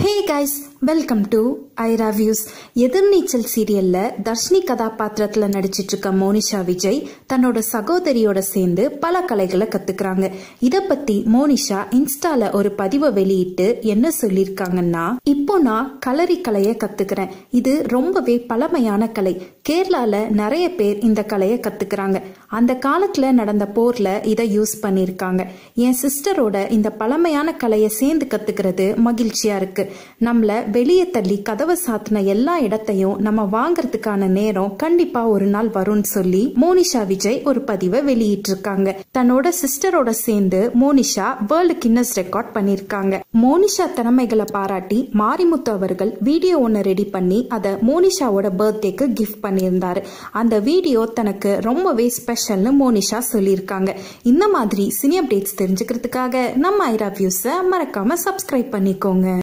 hey guys welcome to Aira views Ethirneechal சீரியல்ல தர்ஷினி கதாபாத்திரத்துல நடிச்சிட்டு இருக்க மோனிஷா விஜய் தன்னோட சகோதரியோட சேர்ந்து பல கலைகளை கத்துக்கிறாங்க இத பத்தி மோனிஷா இன்ஸ்டால ஒரு பதிவை வெளியிட்டு என்ன சொல்லியிருக்காங்கன்னா இப்போ நான் களரி கலையை கத்துக்கிறேன் இது ரொம்பவே பழமையான கலை கேரளால நிறைய பேர் இந்த கலையை கத்துக்கிறாங்க அந்த காலத்துல நடந்த போர்ல இதை யூஸ் பண்ணியிருக்காங்க என் சிஸ்டரோட இந்த பழமையான கலையை சேர்ந்து கத்துக்கிறது மகிழ்ச்சியா இருக்கு நம்மள வெளியே தள்ளி கதவை சாத்தின எல்லா இடத்தையும் நம்ம வாங்கறதுக்கான நேரம் கண்டிப்பா ஒரு நாள் வரும்னு சொல்லி மோனிஷா விஜய் ஒரு பதிவை வெளியிட்டிருக்காங்க தன்னோட சிஸ்டரோட சேர்ந்து மோனிஷா வேர்ல்டு கின்னஸ் ரெக்கார்ட் பண்ணிருக்காங்க மோனிஷா திறமைகளை பாராட்டி மாரிமுத்து அவர்கள் வீடியோ ஒன்னு ரெடி பண்ணி அதை மோனிஷாவோட பர்த்டேக்கு கிஃப்ட் பண்ணியிருந்தாரு அந்த வீடியோ தனக்கு ரொம்பவே ஸ்பெஷல்னு மோனிஷா சொல்லியிருக்காங்க இந்த மாதிரி சினி அப்டேட்ஸ் தெரிஞ்சுக்கிறதுக்காக நம்ம ஐரா வியூஸை மறக்காம சப்ஸ்கிரைப் பண்ணிக்கோங்க